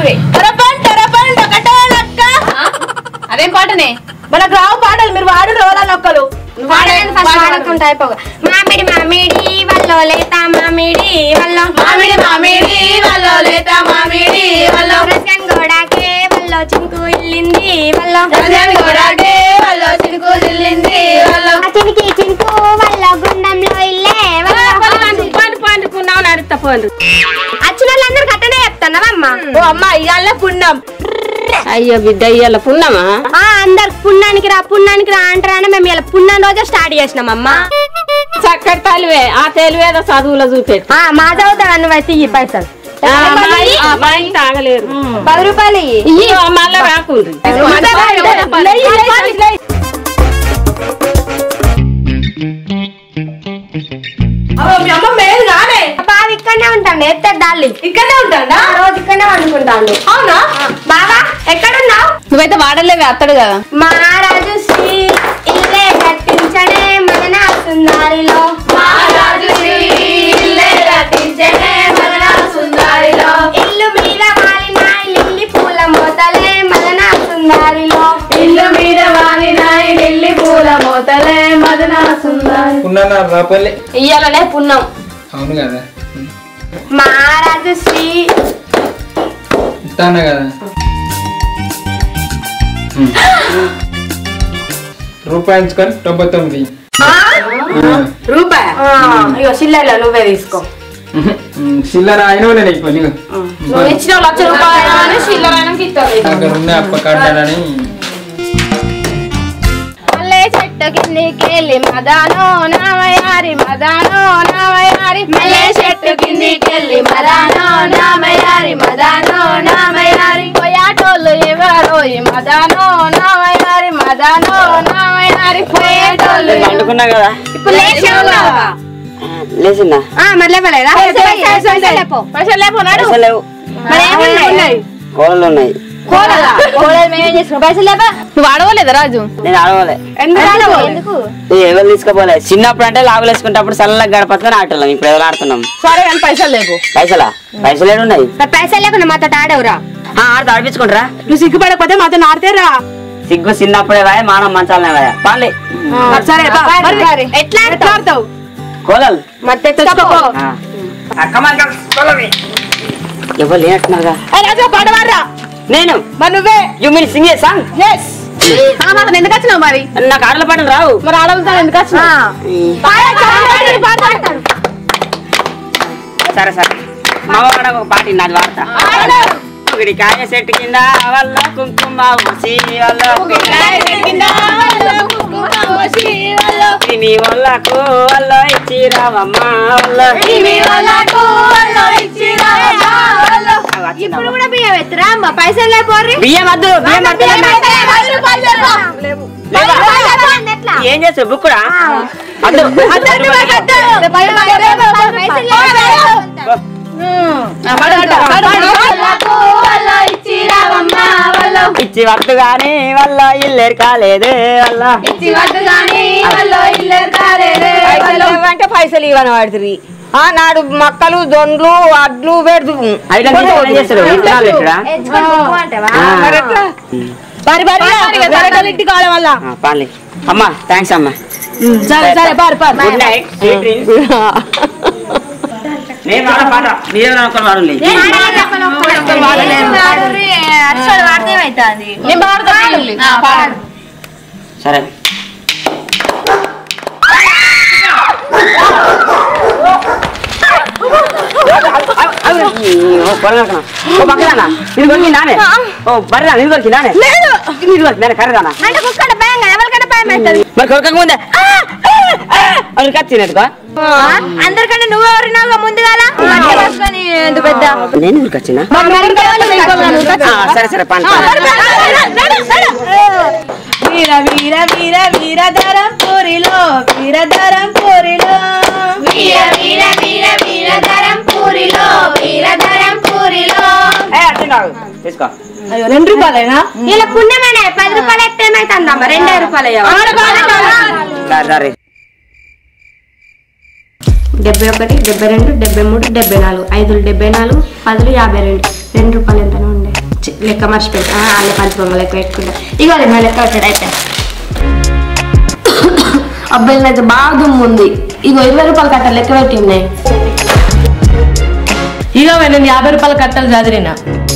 పాడుర్రి తెరపండి తెరపండి ఒకటే లక్క అదేం పాటనే మనకు రావు పాటలు మీరు వాడు రోలా నొక్కలు వాడని ఫస్ట్ వాడుకుంటా అయిపోగా మామిడి మామిడి వల్లో లేత మామిడి వల్లో మామిడి మామిడి వల్లో లేత మామిడి వల్లో రసం గోడాకే వల్లో చింకు ఇల్లింది వల్లో రజన్ గోడాకే వల్లో చినుకు జిల్లింది వల్లో ఆ చినికి చింకు వల్లో గుండంలో ఇల్లే పండుకున్నావు నడుస్తా పోండు వచ్చిన వాళ్ళందరూ కట్టనే చెప్తున్నావమ్మా ఓ అమ్మ ఇవాళ పుణ్యం అయ్యో బిడ్డ ఇయ్యాల పున్నమా ఆ అందరు పుణ్యానికి రా పుణ్యానికి రా అంటారని మేము ఇలా పుణ్యం రోజే స్టార్ట్ చేసినాం అమ్మా చక్కటి తెలివే ఆ తెలివేదో చదువులో చూపెట్టు ఆ, మా చదువుతా నువ్వు అయితే ఇయ్యి పైసలు ఆ, మా ఇ- ఆ, మా ఇంటి ఆగలేరు పది రూపాయలు ఇయ్యి. ఇయ్యో, మళ్ళా రాకుండ్రి అవ్వ, మీ అమ్మ మేలు కానే బావ ఇక్కడనే ఉంటాండి ఎత్తాడు డాలి ఇక్కడనే ఉంటాడా రోజు ఇక్కడనే వండుకుంటాండు అవునా బావా ఎక్కడున్నావు నువ్వైతే వాడలేవి అత్తడు కదా మహారాజు శ్రీ ఇల్లే కట్టించడే మదన సుందారిలో ఇల్లు మీద వాలిన లిల్లీ పూల మోతలే మదన సుందారిలో ఇల్లు మీద వాలిన ఢిల్లీ పూల మోతలే మదన సుందరి ఉన్నానా రాపల్లి ఇయ్యాలనే పున్నం అవును కదా మహారాజు శ్రీ ఇస్తాను కదా ఉమ్. రూపాయి ఎంచుకొని తొంభై తొమ్మిది రూపాయ ఇగో చిల్లెలో నువ్వే తీసుకో ఉమ్, చిల్లర అయిన నేను ఇప్పుడు నీకు నువ్వు ఇచ్చిన లక్ష రూపాయలు అని చిల్లరైనకి ఇస్తావు అక్కడ ఉన్న అప్ప కట్టాలని మల్లె చెట్టు కిందికెళ్ళి మదానో నామయారి మదానో నామయారి మల్లె చెట్టు కిందికెళ్ళి మదానో నామయారి మదానో నామయారి పోయాటోళ్ళు ఎవరో ఈ మదానో నామయారి మదానో నామయారి పోయేటోళ్ళు పండుకున్నా కదా ఇప్పుడు లేచి ఉన్నావా? లేచిందా ఆ, మరి లేవలేదా? పైసలు లేపో. పైసలు లేకున్నాడు పైసలు లేవు మరి ఏమున్నాయి? కోళ్ళు ఉన్నాయి కోలలా? కోలలు మేమేం చేసుకున్నాం? పైసలు లేవా? నువ్వు అడవలేదు రాజు నేను అడగలే ఎందుకు రాలేవు? ఎందుకు? ఇది ఎవరు తీసుకోపోలే చిన్నప్పుడు అంటే లాభాలు వేసుకుంటప్పుడు చల్లగా గడపట్టుకొని ఆటోళ్ళం ఇప్పుడు ఎవరు ఆడుతున్నాం సరే కానీ పైసలు లేకు పైసలా పైసలు ఏడు ఉన్నాయి మరి పైసలు లేకుండా మాతో ఆడవురా ఆ, ఆడితే ఆడిపించుకుంటారా నువ్వు సిగ్గుపడకపోతే మాతో ఆడితే రా సిగ్గు చిన్నప్పుడే వాయ మానం మంచాలనే వాయ పాలే సరే బా, మరి మరి ఎట్లా ఎట్లా ఆడతావు ఆడతావు? మరి తెచ్చుకోపో. ఆ. అక్క మన కొలవి. ఎవరు లేనట్టున్నారుగా ఏ రాజు పాడవారా నేను మరి నువ్వే you mean sing a song yes మాకు ఎందుకు వచ్చినావు మరి నాకు ఆటల పాటలు రావు మరి ఆడవుతా ఎందుకు వచ్చినావు సరే సరే మా వాడ ఒక పాట నాది వాడతా ఒకటి కాయ చెట్టు కింద వల్ల కుంకుమ ఊసి వల్ల నీ వల్లకు వల్ల ఇచ్చి రావమ్మ వల్ల ఇప్పుడు కూడా బియ్యం ఎత్తురా అమ్మ పైసలు లేపోర్రి బియ్యం వద్దు బియ్యం వద్దు ఎట్లా ఏం చేస్తావు బుక్ కూడా వద్దు ఇచ్చి వద్దు గాని వల్ల ఇల్లేరు కాలేదే వల్ల అంటే పైసలు ఇవ్వని వాడుతుంది ఆ నాడు మక్కలు దొండ్లు అడ్లు పెడుతు అయితే నీతో ఏం చేస్తారు విత్తనాలు పెట్టుడా బారి బారి ఇంటి కావడం వల్ల పాలి అమ్మా థ్యాంక్స్ అమ్మా సరే సరే బారి బారి గుడ్ నైట్ నేను పాడ పాట మీరేమైనా ఒకరు పాడండి నేను పాడతా సరే ఓ పొరగలకనా ఓ పక్కదానా ఇది కొరికిందానే ఓ బర్రెదా ఇది కొరికిందానే లేదు ఇది కొరికిందానే కర్రదానా అంటే కుక్కడ భయం కదా ఎవరికైనా భయం అవుతుంది మరి కొరకక ముందే అది కచ్చినట్టుగా అందరికంటే నువ్వు ఎవరినావు ముందుగాల ఎందుకు పెద్ద నేను ఎందుకు వచ్చినా సరే సరే పాన్ వీర వీర వీర వీరధరం పూరిలో వీరధరం పూరిలో తీసుకో అయ్యో రెండు రూపాయలేనా ఇలా పుణ్యమేనే పది రూపాయలు ఎత్తే ఏమైతుందమ్మా రెండే రూపాయలు సరే సరే డెబ్బై ఒకటి డెబ్బై రెండు డెబ్బై మూడు డెబ్బై నాలుగు ఐదులు డెబ్బై నాలుగు పదులు యాభై రెండు రెండు రూపాయలు ఎంతనే ఉండే చి, లెక్క మర్చిపోయి అల్ల పంచబొమ్మ లెక్క పెట్టుకుంటా ఇగో అది మా లెక్క పెట్టాడు అయితే అబ్బాయిలు అయితే బాగా దుమ్ము ఉంది ఇగో ఇరవై రూపాయలు కట్ట లెక్క పెట్టి ఉన్నాయి ఇక నేను యాభై రూపాయల కట్టలు చదివినా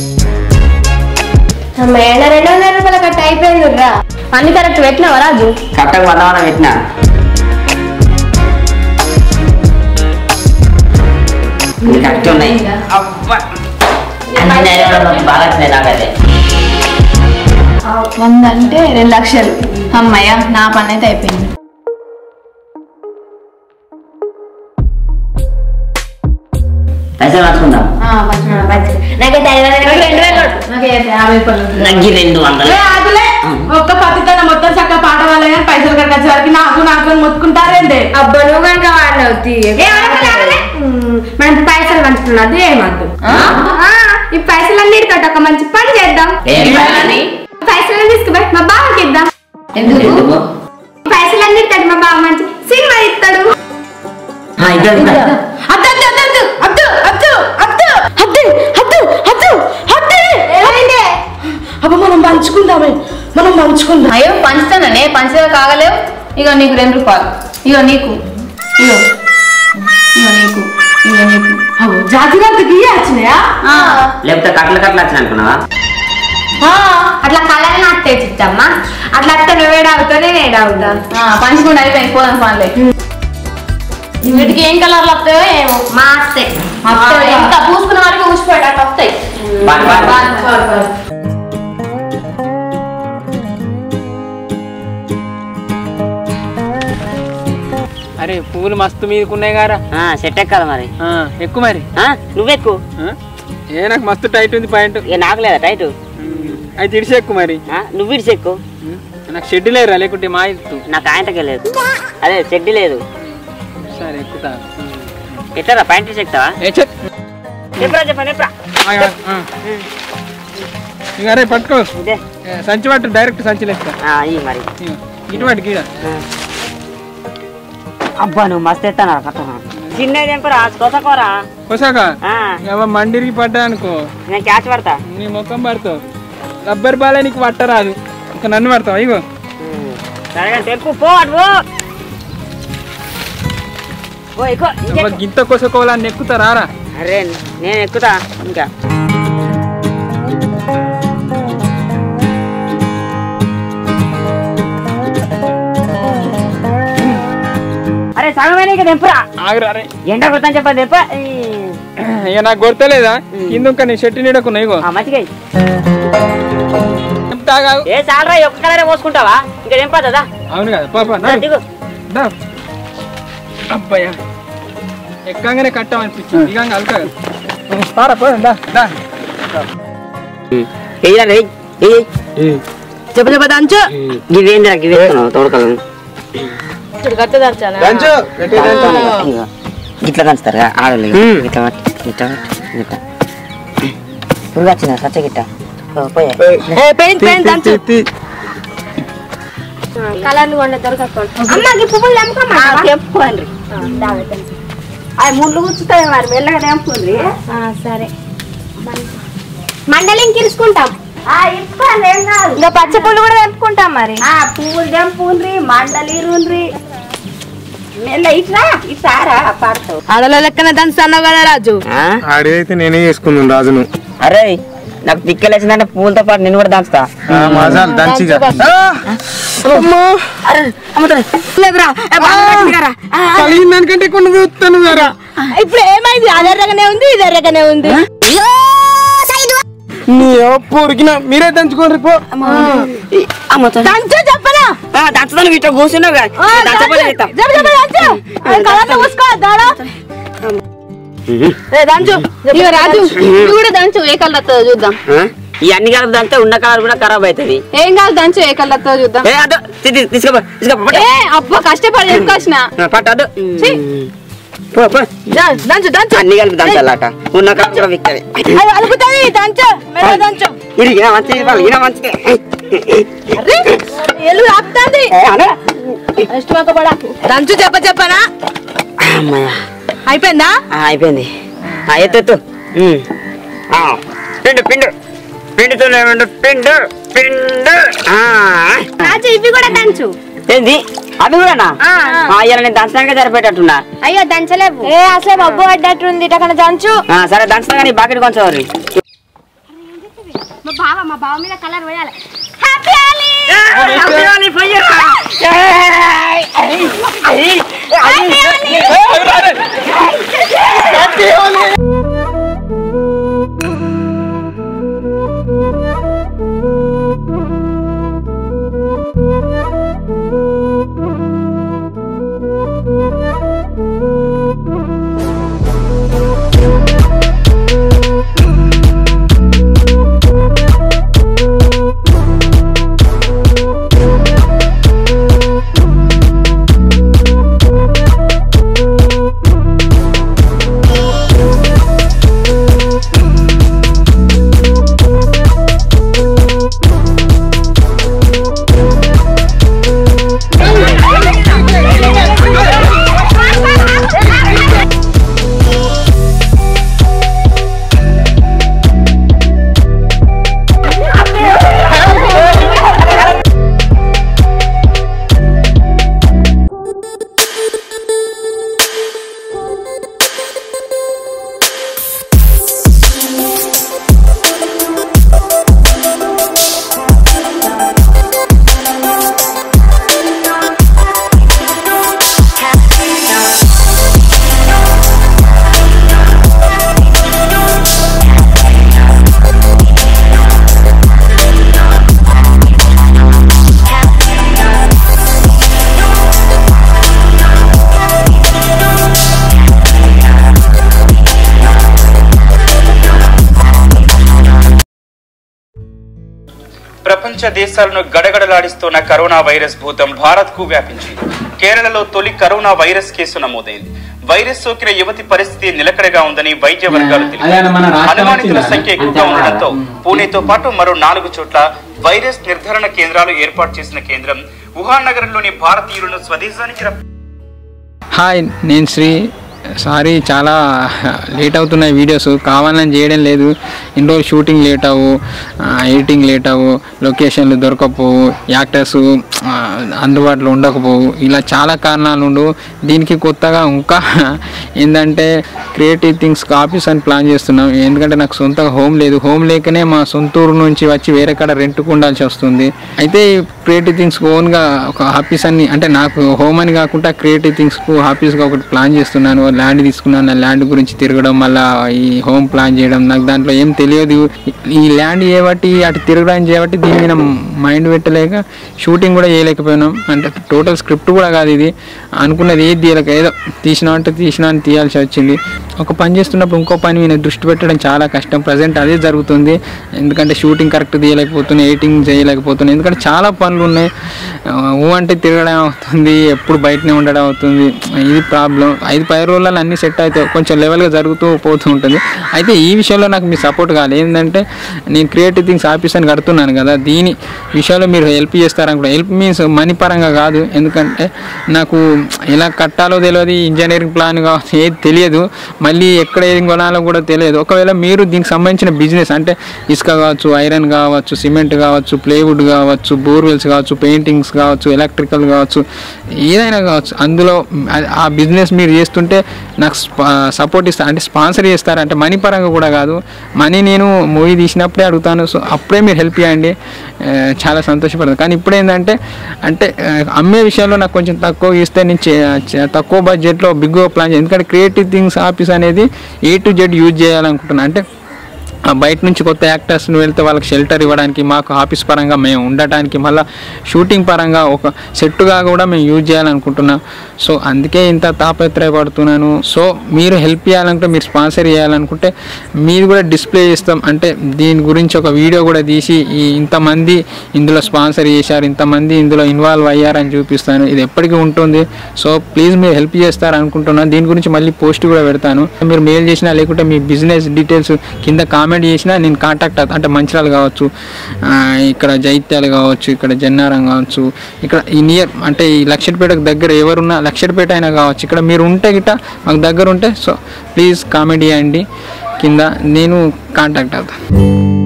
మేడ రెండు వందల రూపాయల కట్ట అయిపోయింది రా అన్ని కరెక్ట్ పెట్టినావా రాజు కట్టకు వందవన పెట్టినా ఇది కరెక్ట్ ఉన్నాయి అబ్బా. అన్ని ఐదు బాగా వచ్చినాయి నాకైతే వంద అంటే రెండు లక్షలు అమ్మయ్య నా పని అయితే అయిపోయింది పైసలు పట్టుకుందాం నాకైతే ఐదు వందల రెండు వేలు నాకు యాభై రూపాయలు నాకు రెండు వందలు ఒక్క పత్తితో మొత్తం చక్క పాట వాళ్ళ కానీ పైసలు కట్టచ్చే వరకు నాకు నాకు అని మొత్తుకుంటారేంటి అబ్బా నువ్వు కనుక వాడినవుతి మనం పైసలు పంచుతున్నది ఏమద్దు ఈ పైసలన్నీ కట్ట ఒక మంచి పని చేద్దాం ఏం పని? పైసలు తీసుకుపోయి మా బావకి ఇద్దాం ఎందుకు పైసలన్నీ కట్టి మా బావ మంచి సినిమా ఇస్తాడు ఆ, ఇక్కడ ఇక్కడ. అద్దు అద్దు అద్దు అద్దు అద్దు అద్దు అద్దు అద్దు అద్దు అద్దు ఏమైంది అబ్బ మనం పంచుకుందామే మనం పంచుకుందాం అయ్యో పంచుతాననే పంచగా కాగలేవు ఇగో నీకు రెండు రూపాయలు ఇగో నీకు ఇగో ఇగో నీకు ఇగో నీకు అవు జాతి గారికి ఇయ్యాచ్చినాయా ఆ, లేకపోతే కట్టలు కట్టలు వచ్చిన అనుకున్నావా ఆ, అట్లా కళలు నాకు తెచ్చిచ్చమ్మా అట్లా అత్త నువ్వేడావుతా నేను ఏడావుతా ఆ, పంచుకుండా అయిపోయింది పోదాం పనులే వీటికి ఏం కలర్లు వస్తాయో ఏమో మా అత్తే వస్తాయి. ఎంత పూసుకున్న వరకు ఊసిపోయేటట్టు వస్తాయి పాడు, పాడు. పాడు, పాడు. అరే పువ్వులు మస్తు మీదకున్నాయి గారా ఆ, సెట్ ఎక్కాలి మరి ఆ, ఎక్కువ మరి ఆ, నువ్వెక్కు ఆ? ఏ నాకు మస్తు టైట్ ఉంది పాయింట్ ఇక నాకు లేదా టైటు అయితే ఇడిసి ఎక్కువ మరి ఆ, నువ్వు ఇడిచి ఎక్కు ఉమ్, నాకు షెడ్ లేరా లేకుంటే మా ఇత్తు నాకు ఆయనకే లేదు అదే చెడ్డి లేదు సరే ఎక్కుతా ఎట్లా పాయింట్ ఇడిచి ఎక్కుతావా ఏ చెప్ చెప్పరా చెప్పండి చెప్పరా ఇక అరే పట్టుకో ఇదే ఏ, సంచి పట్టు డైరెక్ట్ సంచిలో ఇస్తా ఆ, ఇయ్యి మరి ఇగో, ఇటు పట్టు గీడ అబ్బా నువ్వు మస్తు ఎత్తాను కట్టను చిన్నది ఎంపరా కొసకోరా కొసాక ఆ, ఎవ మండిరికి పడ్డా అనుకో నేను క్యాచ్ పడతా నీ ముఖం పడతావు రబ్బర్ బాలే నీకు పట్టరాదు ఒక నన్ను పడతావు ఇగో ఉమ్, సరే కానీ తెప్పు పో అటు పో ఓ ఎక్కువ ఎవ గింత కొసకోవాలని ఎక్కుతా రారా అరే నేను ఎక్కుతా ఇంకా అరే సగమైన ఇక తెంపురా ఆగురా అరే ఎండ కొడతాను చెప్పండి తెప్ప ఇక నాకు గుర్తలేదా కింద ఇంకా నీ షెట్టి నీడకున్నా ఇగో మంచిగా తెంపుతాగా ఏ చాలరా ఈ ఒక్క కలరే పోసుకుంటావా ఇంకా తెంపదా అవును కదా పాప నడు. దిగు దా అబ్బాయ్యా ఎక్కంగానే కట్టామనిపించింది ఇక అల్క పారా పోదాం దా దా వెయ్యి రే చెప్ప చెప్ప దంచు గివేంద్ర గివే తోడకలు గట్ట దంచానా ఇట్లా కంచుతారు ఆడలు ఇట్లా పట్టి, ఇట్లా పట్టి, ఇట్లా పురుగు వచ్చిందా సచ్చ గిట్ట ఓ, పోయే పెయింట్ పెయింట్ దంచు కలర్లు కొండ దొరకకుండా అమ్మకి పువ్వులు తెంపమ్మా తెంపుకోండి అవి ముళ్ళు గుచ్చుతాయి మరి మెల్లగా తెంపుకుంది సరే మండలింకి కిరుచుకుంటాం ఇంకా పచ్చ పువ్వులు కూడా తెంపుకుంటాం మరి పువ్వులు తెంపుండ్రి మండలి ఇరుండ్రి మెల్ల ఇట్లా ఇట్లా పడతావు ఆడల లెక్కన దంచుతున్నావు కదా రాజు ఆడైతే నేనే చేసుకుందాం రాజును అరే నాకు తిక్కలేసిందంటే పూలతో పాటు నేను కూడా దంచుతా ఆ, మజాలు దంచిగా కలిగిన దానికంటే కొన్ని చూస్తాను వేరా ఇప్పుడు ఏమైంది అదే రకనే ఉంది ఇదే రకనే ఉంది నీ పొరికిన మీరే దంచుకోండి పో దంచు చెప్పనా దంచుతాను ఇట్లా కూర్చున్నావు కదా ఆ, దంచపోతే దంచు. ఇస్తా. చెప్పు, చెప్పు, దంచు. అది కలర్లో పూసుకో, దాడా. ఏ, దంచు ఇగో రాజు ఇది కూడా దంచు ఏ కలర్ వస్తుందో చూద్దాం ఆ? ఈ అన్ని కలర్ దంతే ఉన్న కలర్ కూడా ఖరాబ్ అవుతుంది ఏం కాదు దంచు ఏ కలర్ వస్తుందో చూద్దాం ఏ అదో తీసుకో తీసుకో ఏ అబ్బా కష్టపడి చెప్పుకొచ్చిన పట్టదు పో పో దంచు, దంచు దంచు అన్ని కలిపి దంచాలట ఉన్న కలర్ కూడా విక్తది అది అలుగుతుంది దంచు మెల్ల దంచు ఇది ఈయన మంచిది వాళ్ళు ఈయన మంచిది అరే, ఎల్లు ఆపుతుంది ఏ, అనే. దంచు చెప్ప చెప్పనా అమ్మయ్య. అయిపోయిందా ఆ, అయిపోయింది ఆ, ఎత్తు ఎత్తు ఉమ్. ఆ, పిండు పిండు పిండితోనే ఉండు పిండు పిండు ఆ. రాజు ఇవి కూడా దంచు ఏంది అది కూడానా అయ్యాల నేను దంచడానికే సరిపోయేటట్టున్నా అయ్యో దంచలేవు ఏ అసలే మబ్బు పడ్డట్టుంది ఇటక్కడ దంచు ఆ, సరే దంచగా నీ బాకెట్ కొంచెం రీ. మా బావ మా బావ మీద కలర్ వేయాలి హ్యాపీ ప్రపంచ దేశాలను గడగడలాడిస్తున్న కరోనా వైరస్ భూతం భారత్ కు వ్యాపించింది కేరళలో తొలి కరోనా వైరస్ కేసు నమోదైంది వైరస్ సోకిన యువతి పరిస్థితి నిలకడగా ఉందని వైద్య వర్గాలు అదేనా మన తెలిపాయి రాష్ట్రం అనుమానితుల వచ్చిందా? సంఖ్య ఎక్కువగా ఉండడంతో పూణేతో పాటు మరో నాలుగు చోట్ల వైరస్ నిర్ధారణ కేంద్రాలు ఏర్పాటు చేసిన కేంద్రం వుహాన్ నగరంలోని భారతీయులను స్వదేశానికి రప్- హాయ్ నేను శ్రీ సారీ చాలా లేట్ అవుతున్నాయి వీడియోస్ కావాలని చేయడం లేదు ఇన్ని రోజులు షూటింగ్ లేట్ అవ్వు ఎడిటింగ్ లేట్ అవ్వు లొకేషన్లు దొరకకపోవు యాక్టర్స్ అందుబాటులో ఉండకపోవు ఇలా చాలా కారణాలు ఉండు దీనికి కొత్తగా ఇంకా ఏంటంటే క్రియేటివ్ థింగ్స్ ఆఫీస్ అని ప్లాన్ చేస్తున్నాం ఎందుకంటే నాకు సొంత హోమ్ లేదు హోమ్ లేకనే మా సొంత ఊరు నుంచి వచ్చి వేరే కాడ రెంట్కు ఉండాల్సి వస్తుంది అయితే క్రియేటివ్ థింగ్స్ ఓన్గా ఒక ఆఫీస్ అని అంటే నాకు హోమ్ అని కాకుండా క్రియేటివ్ థింగ్స్కు ఆఫీస్గా ఒకటి ప్లాన్ చేస్తున్నాను ల్యాండ్ తీసుకున్నాను ఆ ల్యాండ్ గురించి తిరగడం మళ్ళీ ఈ హోమ్ ప్లాన్ చేయడం నాకు దాంట్లో ఏం తెలియదు ఈ ల్యాండ్ చేయబట్టి అటు తిరగడం చేయబట్టి దీని మీద మైండ్ పెట్టలేక షూటింగ్ కూడా చేయలేకపోయినాం అంటే టోటల్ స్క్రిప్ట్ కూడా కాదు ఇది అనుకున్నది ఏది తీయలేక ఏదో తీసినా అంటే తీసినా అని తీయాల్సి వచ్చింది ఒక పని చేస్తున్నప్పుడు ఇంకో పని మీద దృష్టి పెట్టడం చాలా కష్టం ప్రజెంట్ అదే జరుగుతుంది ఎందుకంటే షూటింగ్ కరెక్ట్ తీయలేకపోతున్నాయి ఎడిటింగ్ చేయలేకపోతున్నాయి ఎందుకంటే చాలా పనులు ఉన్నాయి ఆ, ఊ అంటే తిరగడం అవుతుంది ఎప్పుడు బయటనే ఉండడం అవుతుంది ఇది ప్రాబ్లం ఐదు పది రోజులలో అన్ని సెట్ అయితే కొంచెం లెవెల్గా జరుగుతూ పోతూ ఉంటుంది అయితే ఈ విషయంలో నాకు మీ సపోర్ట్ కావాలి ఏంటంటే నేను క్రియేటివ్ థింగ్స్ ఆఫీస్ అని కడుతున్నాను కదా దీని విషయంలో మీరు హెల్ప్ చేస్తారనుకుంటా హెల్ప్ మీన్స్ మనీ పరంగా కాదు ఎందుకంటే నాకు ఎలా కట్టాలో తెలియదు ఇంజనీరింగ్ ప్లాన్ కావచ్చు ఏది తెలియదు మళ్ళీ ఎక్కడ ఏది కొనాలో కూడా తెలియదు ఒకవేళ మీరు దీనికి సంబంధించిన బిజినెస్ అంటే ఇసుక కావచ్చు ఐరన్ కావచ్చు సిమెంట్ కావచ్చు ప్లేవుడ్ కావచ్చు బోర్వెల్స్ కావచ్చు పెయింటింగ్స్ కావచ్చు ఎలక్ట్రికల్ కావచ్చు ఏదైనా కావచ్చు అందులో ఆ- ఆ బిజినెస్ మీరు చేస్తుంటే నాకు సపోర్ట్ ఇస్తా అంటే స్పాన్సర్ చేస్తారు అంటే మనీ పరంగా కూడా కాదు మనీ నేను మూవీ తీసినప్పుడే అడుగుతాను సో అప్పుడే మీరు హెల్ప్ చేయండి ఆ, చాలా సంతోషపడతాను కానీ ఇప్పుడు ఏంటంటే అంటే ఆ, అమ్మే విషయంలో నాకు కొంచెం తక్కువ ఇస్తే నేను చే- చే- తక్కువ బడ్జెట్లో బిగ్గా ప్లాన్ చేయాలి ఎందుకంటే క్రియేటివ్ థింగ్స్ ఆఫీస్ అనేది ఏ టు జెడ్ యూజ్ చేయాలనుకుంటున్నాను అంటే ఆ బయట నుంచి కొత్త యాక్టర్స్ని వెళ్తే వాళ్ళకి షెల్టర్ ఇవ్వడానికి మాకు ఆఫీస్ పరంగా మేము ఉండటానికి మళ్ళీ షూటింగ్ పరంగా ఒక సెట్గా కూడా మేము యూజ్ చేయాలనుకుంటున్నాం సో అందుకే ఇంత తాపత్రయపడుతున్నాను సో మీరు హెల్ప్ చేయాలనుకుంటే మీరు స్పాన్సర్ చేయాలనుకుంటే మీరు కూడా డిస్ప్లే చేస్తాం అంటే దీని గురించి ఒక వీడియో కూడా తీసి ఈ ఇంతమంది ఇందులో స్పాన్సర్ చేశారు ఇంతమంది ఇందులో ఇన్వాల్వ్ అయ్యారని చూపిస్తాను ఇది ఎప్పటికీ ఉంటుంది సో ప్లీజ్ మీరు హెల్ప్ చేస్తారు అనుకుంటున్నాను దీని గురించి మళ్ళీ పోస్ట్ కూడా పెడతాను మీరు మెయిల్ చేసినా లేకుంటే మీ బిజినెస్ డీటెయిల్స్ కింద కామెంట్ చేసినా నేను కాంటాక్ట్ అవుతా అంటే మంచిర్యాల కావచ్చు ఆ, ఇక్కడ జైత్యాలు కావచ్చు ఇక్కడ జన్నారం కావచ్చు ఇక్కడ ఈ నియర్ అంటే ఈ లక్షడిపేటకు దగ్గర ఎవరున్నా లక్షడిపేట అయినా కావచ్చు ఇక్కడ మీరు ఉంటే గిట్ట మాకు దగ్గర ఉంటే సో ప్లీజ్ కామెంట్ చేయండి కింద నేను కాంటాక్ట్ అవుతాను